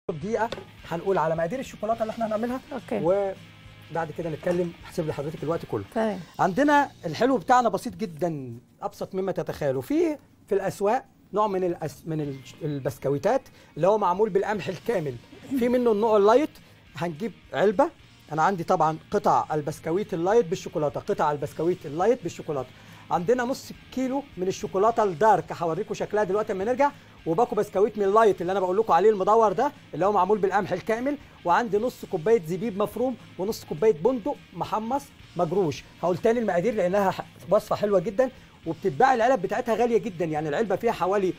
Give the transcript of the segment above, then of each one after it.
دقيقه هنقول على مقادير الشوكولاته اللي احنا هنعملها اوكي وبعد كده نتكلم احسب لحضرتك الوقت كله تمام عندنا الحلو بتاعنا بسيط جدا ابسط مما تتخيلوا في في الاسواق نوع من الأس من ال- البسكويتات اللي هو معمول بالقمح الكامل في منه النوع اللايت هنجيب علبه انا عندي طبعا قطع البسكويت اللايت بالشوكولاته قطع البسكويت اللايت بالشوكولاته عندنا نص كيلو من الشوكولاته الدارك هوريكم شكلها دلوقتي اما نرجع وباكو بسكويت من اللايت اللي انا بقول لكم عليه المدور ده اللي هو معمول بالقمح الكامل وعندي نص كوبايه زبيب مفروم ونص كوبايه بندق محمص مجروش هقول تاني المقادير لانها ح- وصفه حلوه جدا وبتتباع العلب بتاعتها غاليه جدا يعني العلبه فيها حوالي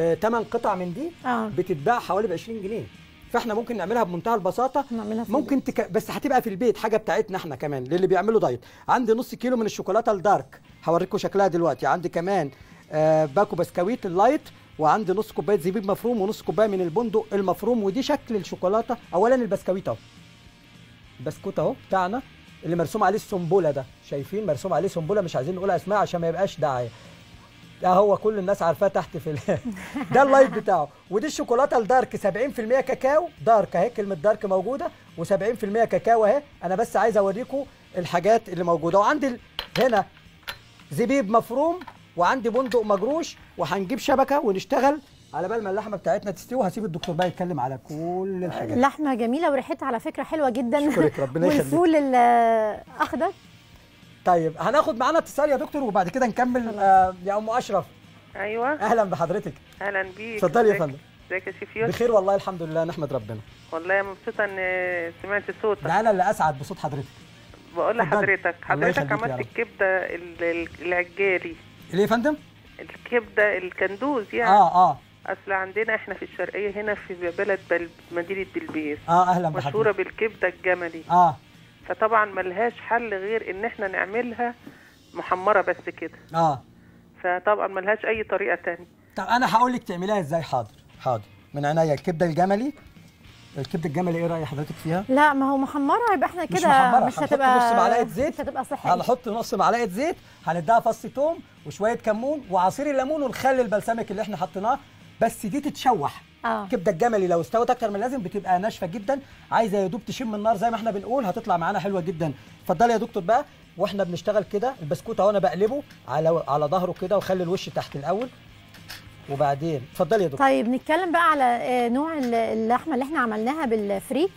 8 قطع من دي اه بتتباع حوالي ب 20 جنيه فاحنا ممكن نعملها بمنتهى البساطه نعملها في ممكن تك... بس هتبقى في البيت حاجه بتاعتنا احنا كمان للي بيعملوا دايت عندي نص كيلو من الشوكولاته الدارك هوريكم شكلها دلوقتي عندي كمان آه باكو بسكويت اللايت وعندي نص كوبايه زبيب مفروم ونص كوبايه من البندق المفروم ودي شكل الشوكولاته اولا البسكويت اهو البسكوت اهو بتاعنا اللي مرسوم عليه السنبله ده شايفين مرسوم عليه سنبله مش عايزين نقول اسماء عشان ما يبقاش دعايه ده هو كل الناس عارفاه تحت في ال... ده اللايت بتاعه ودي الشوكولاته الدارك 70% كاكاو دارك اهي كلمه دارك موجوده و70% كاكاو اهي انا بس عايز اوريكم الحاجات اللي موجوده وعندي ال- هنا زبيب مفروم وعندي بندق مجروش وهنجيب شبكه ونشتغل على بال ما اللحمه بتاعتنا تستوي وهسيب الدكتور بقى يتكلم على كل الحاجات لحمه جميله وريحتها على فكره حلوه جدا أشكرك، ربنا يخليك. والفول الاخضر طيب هناخد معانا اتصال يا دكتور وبعد كده نكمل آه يا ام اشرف ايوه اهلا بحضرتك اهلا بيك اتفضلي يا ازيك- فندم ازيك يا شيف يوسف بخير والله الحمد لله نحمد ربنا والله مبسوطه ان سمعت صوتك ده انا اللي اسعد بصوت حضرتك بقول اتفضلي. لحضرتك الله حضرتك يخليك يا عملت رب. الكبده ال- ال- العجالي ليه يا فندم الكبده الكندوز يعني اه اه اصل عندنا احنا في الشرقيه هنا في بلد بل مدينه بلبيس اه اهلا مشهوره بحضرتك بالكبده الجملي اه فطبعا ملهاش حل غير ان احنا نعملها محمره بس كده اه فطبعا ملهاش اي طريقه تانية طب انا هقول لك تعمليها ازاي حاضر حاضر من عينيا الكبده الجملي الكبده الجملي ايه راي حضرتك فيها لا ما هو محمره يبقى احنا مش كده محمرة، مش هنحط هتبقى نص معلقة زيت. مش هتبقى صحيه هنحط نص معلقه زيت هنديها فص توم وشويه كمون وعصير الليمون والخل البلسمك اللي احنا حطيناه بس دي تتشوح اه الكبده الجملي لو استوت اكتر من اللازم بتبقى ناشفه جدا عايزه يا دوب تشم النار زي ما احنا بنقول هتطلع معانا حلوه جدا اتفضلي يا دكتور بقى واحنا بنشتغل كده البسكوت اهو انا بقلبه على على ظهره كده واخلي الوش تحت الاول وبعدين اتفضلي يا دكتور طيب نتكلم بقى على آه، نوع ال- اللحمه اللي احنا عملناها بالفريك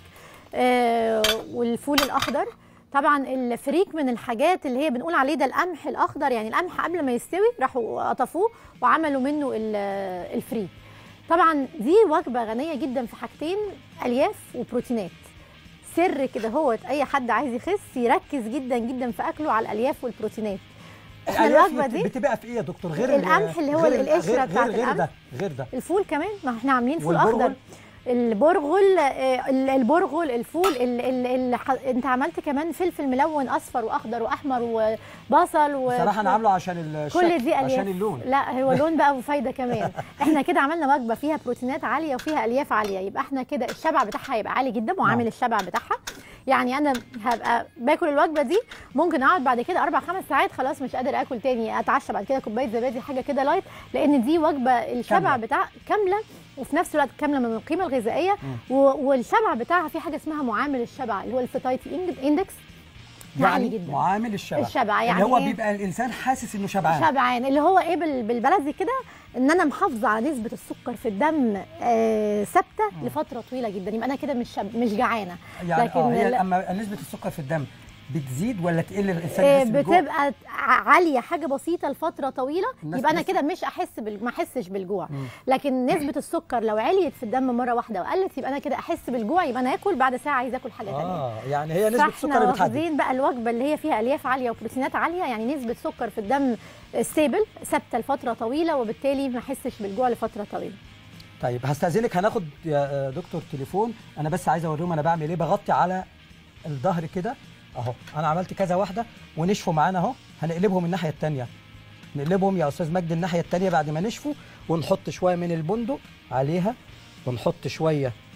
آه، والفول الاخضر طبعا الفريك من الحاجات اللي هي بنقول عليه ده القمح الاخضر يعني القمح قبل ما يستوي راحوا قطفوه وعملوا منه ال- الفريك طبعا دي وجبه غنيه جدا في حاجتين الياف وبروتينات سر كده هو اي حد عايز يخس يركز جدا جدا في اكله على الالياف والبروتينات احنا الألياف الوجبه بت- دي بتبقى في ايه يا دكتور غير ال- القمح اللي هو غير ال- القشرة غير- بتاعت غير, غير القمح. ده غير ده الفول كمان ما احنا عاملين فول والبرغل؟ اخضر البرغل آه، ال- البرغل الفول ال ال ال ح- انت عملت كمان فلفل ملون اصفر واخضر واحمر وبصل و بصراحه انا عامله عشان الشكل كل دي الياف عشان اللون لا هو لون بقى وفايده كمان احنا كده عملنا وجبه فيها بروتينات عاليه وفيها الياف عاليه يبقى احنا كده الشبع بتاعها هيبقى عالي جدا وعامل نعم. الشبع بتاعها يعني انا هبقى باكل الوجبه دي ممكن اقعد بعد كده اربع خمس ساعات خلاص مش قادر اكل تاني اتعشى بعد كده كوبايه زبادي حاجه كده لايت لان دي وجبه الشبع كاملة. بتاع كامله وفي نفس الوقت كامله من القيمه الغذائيه و- والشبع بتاعها في حاجه اسمها معامل الشبع اللي هو السيتايتي اندكس عالي يعني جدا معامل الشبع الشبع يعني اللي هو إيه؟ بيبقى الانسان حاسس انه شبعان شبعان اللي هو ايه بال- بالبلدي كده ان انا محافظه على نسبه السكر في الدم آه، ثابته لفتره طويله جدا يبقى انا كده مش شب... مش جعانه يعني لكن اه هي ال- اما نسبه السكر في الدم بتزيد ولا تقل الانسان آه، يحس بالجوع؟ بتبقى ع- عاليه حاجه بسيطه لفتره طويله الناس يبقى انا بس- كده مش احس بال... ما احسش بالجوع مم. لكن نسبه السكر لو عليت في الدم مره واحده وقلت يبقى انا كده احس بالجوع يبقى انا اكل بعد ساعه عايز اكل حاجه ثانيه اه يعني هي نسبه السكر فاحنا اللي بتحدد واخدين بقى الوجبه اللي هي فيها الياف عاليه وبروتينات عاليه يعني نسبه سكر في الدم ستيبل ثابته لفتره طويله وبالتالي ما احسش بالجوع لفتره طويله طيب هستاذنك هناخد يا آه، دكتور تليفون انا بس عايز اوريهم انا بعمل ايه بغطي على الظهر كده اهو انا عملت كذا واحده ونشفوا معانا اهو هنقلبهم الناحيه الثانيه نقلبهم يا استاذ مجدي الناحيه الثانيه بعد ما نشفوا ونحط شويه من البندق عليها ونحط شويه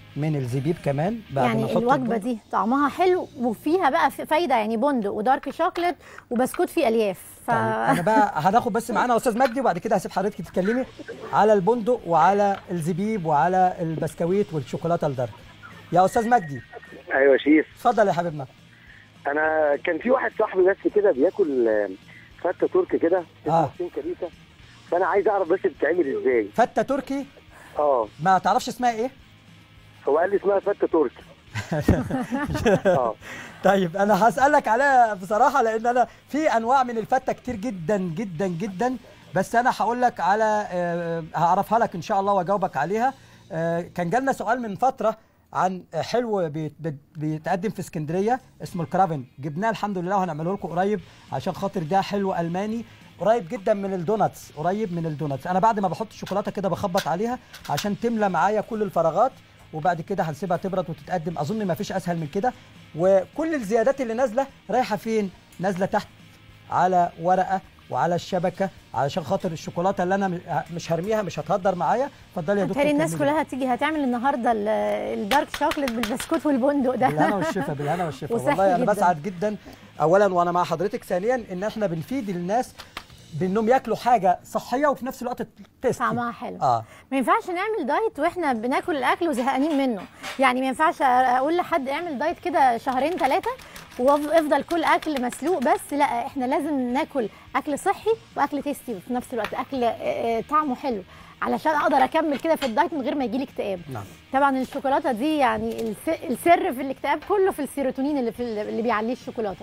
من الزبيب كمان بعد ما يعني نحط الوجبه البن. دي طعمها حلو وفيها بقى ف- فايده يعني بندق ودارك شوكليت وبسكوت فيه الياف ف طيب انا بقى هناخد بس معانا استاذ مجدي وبعد كده هسيب حضرتك تتكلمي على البندق وعلى الزبيب وعلى البسكويت والشوكولاته الدارك يا استاذ مجدي ايوه شيف اتفضل يا حبيبنا انا كان في واحد صاحبي بس كده بياكل آه، فته تركي كده اسمه آه. حسين كبيسه فانا عايز اعرف بس بتتعمل ازاي فته تركي اه ما تعرفش اسمها ايه هو قال لي اسمها فته تركي اه طيب انا هسالك عليها بصراحه لان انا في انواع من الفته كتير جدا جدا جدا بس انا هقول لك على آه، هعرفها لك ان شاء الله واجاوبك عليها آه، كان جالنا سؤال من فتره عن حلو بيت- بيت- بيتقدم في اسكندريه اسمه الكرافن جبناه الحمد لله وهنعمله لكم قريب عشان خاطر ده حلو الماني قريب جدا من الدوناتس قريب من الدوناتس انا بعد ما بحط الشوكولاته كده بخبط عليها عشان تملى معايا كل الفراغات وبعد كده هنسيبها تبرد وتتقدم اظن ما فيش اسهل من كده وكل الزيادات اللي نازله رايحه فين نازله تحت على ورقه وعلى الشبكه علشان خاطر الشوكولاته اللي انا م- مش هرميها مش هتهدر معايا اتفضلي يا دكتور تاني الناس كملي. كلها هتيجي هتعمل النهارده ال- الدارك شوكليت بالبسكوت والبندق بالهنا ده والشفا بالهنا والشفا وصحي والله انا جداً. بسعد جدا اولا وانا مع حضرتك ثانيا ان احنا بنفيد الناس بانهم ياكلوا حاجه صحيه وفي نفس الوقت تيستي طعمها حلو اه ما ينفعش نعمل دايت واحنا بناكل الاكل وزهقانين منه يعني ما ينفعش اقول لحد اعمل دايت كده شهرين ثلاثه وافضل كل اكل مسلوق بس لا احنا لازم ناكل اكل صحي واكل تيستي في نفس الوقت اكل آه، آه، طعمه حلو علشان اقدر اكمل كده في الدايت من غير ما يجيلي اكتئاب نعم طبعا الشوكولاته دي يعني الس- السر في الاكتئاب كله في السيروتونين اللي في ال- اللي بيعليه الشوكولاته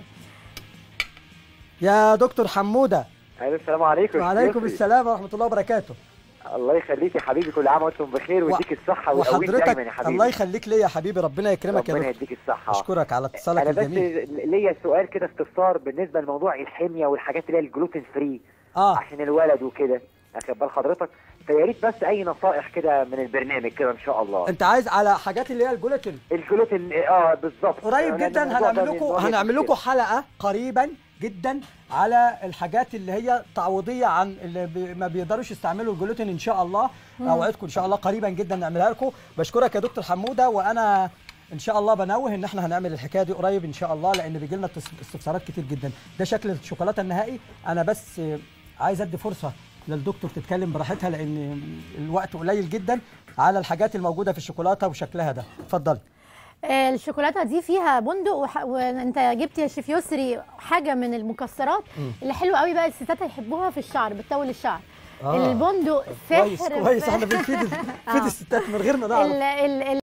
يا دكتور حموده أهلا السلام عليكم وعليكم يوسف. السلام ورحمه الله وبركاته الله يخليك يا حبيبي كل عام وانتم بخير و- ويديك الصحة ويقويك دايما وحضرتك يا حبيبي الله يخليك ليا يا حبيبي ربنا يكرمك يا ربنا دكتور يديك الصحة اشكرك على اتصالك انا بس الجميل ليا سؤال كده استفسار بالنسبة لموضوع الحمية والحاجات اللي هي الجلوتين فري اه عشان الولد وكده اخد بال حضرتك فيا ريت بس اي نصائح كده من البرنامج كده ان شاء الله انت عايز على حاجات اللي هي الجلوتين الجلوتين اه بالظبط قريب لأن جدا الموضوع ده هنعمل من لكم وجهة هنعمل لكم كده. حلقه قريبا جدا على الحاجات اللي هي تعويضيه عن اللي بي ما بيقدروش يستعملوا الجلوتين ان شاء الله اوعدكم ان شاء الله قريبا جدا نعملها لكم بشكرك يا دكتور حموده وانا ان شاء الله بنوه ان احنا هنعمل الحكايه دي قريب ان شاء الله لان بيجي لنا استفسارات كتير جدا ده شكل الشوكولاته النهائي انا بس عايز ادي فرصه للدكتور تتكلم براحتها لان الوقت قليل جدا على الحاجات الموجوده في الشوكولاته وشكلها ده اتفضلي آه، الشوكولاته دي فيها بندق وح... وانت جبت يا شيف يسري حاجه من المكسرات اللي حلوه قوي بقى الستات هيحبوها في الشعر بتطول الشعر آه. البندق سحر كويس كويس في- احنا بنفيد بنفيد آه. الستات من غير ما نعرف ال... ال...